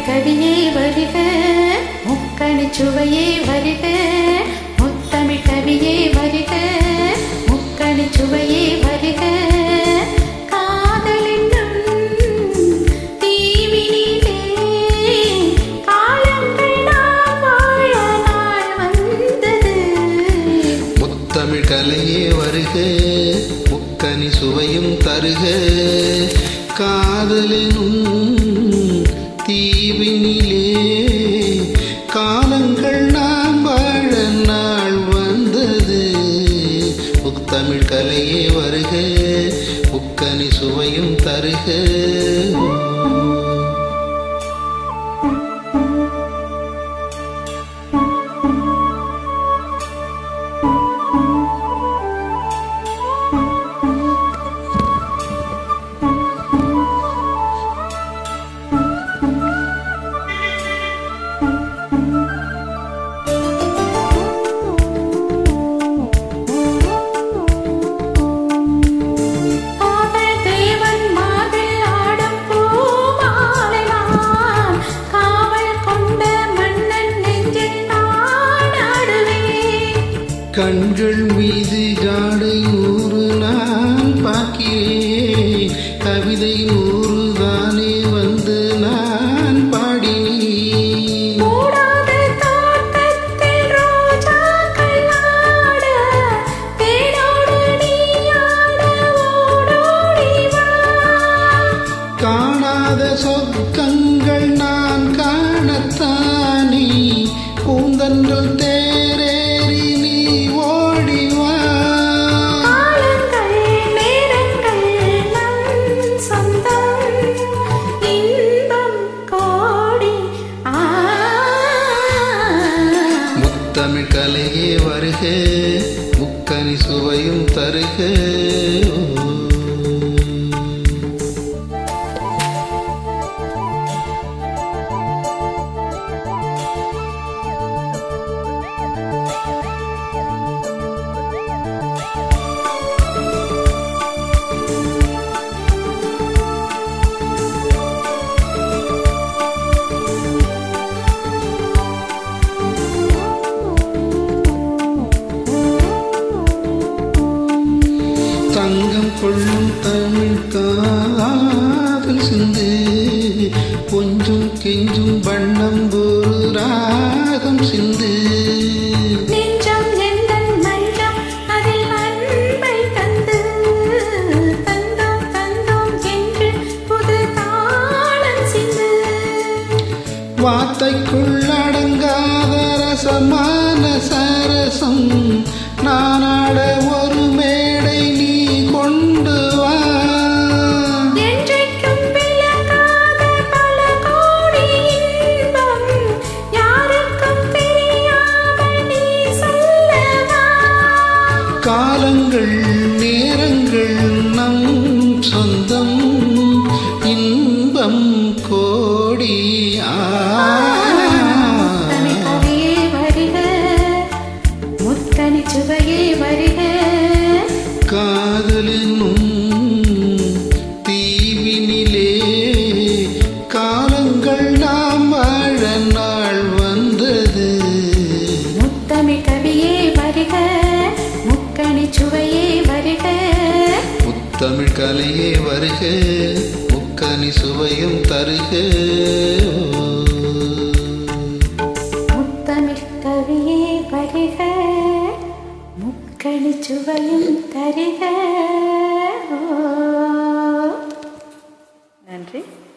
கவியே வருக முக்கணி சுவையே வருக முத்தமிழ் கவியே வருக முக்கணி சுவையே வருக காதலென்னும் தீவினிலே காலங்கள் நாம் வாழ நாள் வந்தது முத்தமிழ் கலையே வருக முக்கனி சுவையும் தருக காதலினும் தீவினிலே காலங்கள் நாம் வாழ நாள் வந்தது முத்தமிழ் கலையே வருக முக்கனி சுவையும் தருக காதல் தேவன் மாவில் ஆடும் பூமாலை நான் காவல் கொண்ட மன்னன் நெஞ்சில் நான் ஆடுவேன் கண்கள் மீது ஜாடை நூறு நான் பார்க்கிறேன் கவிதை நூறு தானே வந்து நான் பாடினேன் மூடாத தோட்டத்தில் ரோஜாக்கள் ஆட தேனோடு நீ ஆட ஓடோடி வா காணாத சொர்க்கங்கள் நான் காணத்தானே பூந்தன்றல் தேரேறி நீ ஓடிவா காலங்கள் நேரங்கள் நம் சொந்தம் இன்பம் கோடி ஆ முத்தமிழ் கலையே வருக முக்கனி சுவையும் தருக தங்கம் கொள்ளும் தமிழ் காதல் சிந்து கொஞ்சம் கெஞ்சும் வண்ணம் ஒரு ராகம் சிந்து நெஞ்சம் எந்தன் மஞ்சம் அதில் அன்பை தந்து தந்தோம் தந்தோம் என்று புது தாளம் சிந்து வார்த்தைக்குள்ளடங்காத ரசமான சரசம் நானாட ஒரு மேடை நீ கொண்டு வா என்றைக்கும் விளங்காத பல கோடி இன்பம் யாருக்கும் தெரியாமல் நீ சொல்லவா காலங்கள் நேரங்கள் நம் சொந்தம் இன்பம் கோடி ஆ முத்தமிழ் கவியே வருக முத்தனி சுவையே வருக காதலினும் தீவினிலே காலங்கள் நாம் வாழ நாள் வந்தது முத்தமிழ் கவியே வருக முக்கணி சுவையே வருக முத்தமிழ் கலையே வருக முக்கனி சுவையும் தருக முத்தமிழ் கவியே வருக முக்கணி சுவையும் தருக நன்றி